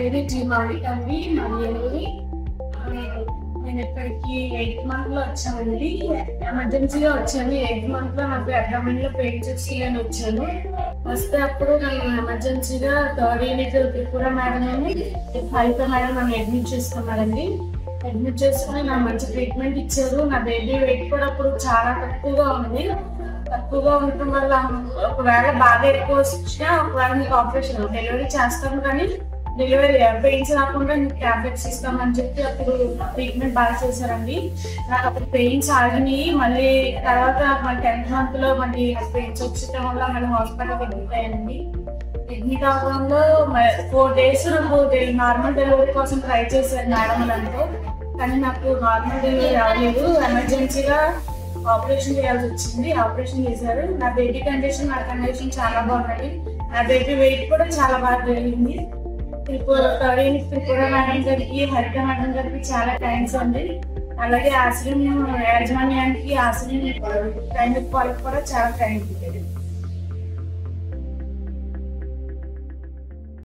పేరు జీ మౌలిక అండి మరి నేను ఇక్కడికి ఎయిత్ మంత్ లో వచ్చానండి ఎమర్జెన్సీగా వచ్చాను ఎయిత్ మంత్ లో నాకు అబ్డామిన్ లో పెయిన్ చేసి నేను వచ్చాను వస్తే అప్పుడు నన్ను ఎమర్జెన్సీగా థర్డ్ యూనిట్ త్రిపుర మేడం అని హరిత మేడం నన్ను అడ్మిట్ చేసుకున్నారండి అడ్మిట్ చేసుకుని నాకు మంచి ట్రీట్మెంట్ ఇచ్చారు నా బేబీ వెయిట్ కూడా అప్పుడు చాలా తక్కువగా ఉంది తక్కువగా ఉండటం వల్ల ఒకవేళ బాగా ఎక్కువ వచ్చినా ఒకవేళ మీకు ఆపరేషన్ డెలివరీ చేస్తాం కానీ డెలివరీ పెయిన్స్ రాకుండా మీకు టాబ్లెట్స్ ఇస్తామని చెప్పి అప్పుడు ట్రీట్మెంట్ బాగా చేశారండి నాకు అప్పుడు పెయిన్స్ ఆగినాయి మళ్ళీ తర్వాత మన టెన్త్ మంత్ లో మళ్ళీ పెయిన్స్ వచ్చటం వల్ల మళ్ళీ హాస్పిటల్ అడ్మిట్ అయ్యానండి అడ్మిట్ అవ్వడంలో ఫోర్ డేస్ నాకు నార్మల్ డెలివరీ కోసం ట్రై చేశాను మేడంలతో కానీ నాకు నార్మల్ డెలివరీ అవ్వలేదు ఎమర్జెన్సీగా ఆపరేషన్ చేయాల్సి వచ్చింది ఆపరేషన్ చేశారు నా బేబీ కండిషన్ నా కండిషన్ చాలా బాగున్నది నా బేబీ వెయిట్ కూడా చాలా బాగా పెరిగింది త్రిపుర థర్డ్ త్రిపుర మేడం గారికి హరిత మేడం గారికి చాలా థ్యాంక్స్ అండి అలాగే ఆశ్రమం యాజమాన్యానికి ఆశ్రమం ట్రైన్ వాళ్ళకి కూడా చాలా థ్యాంక్ యూ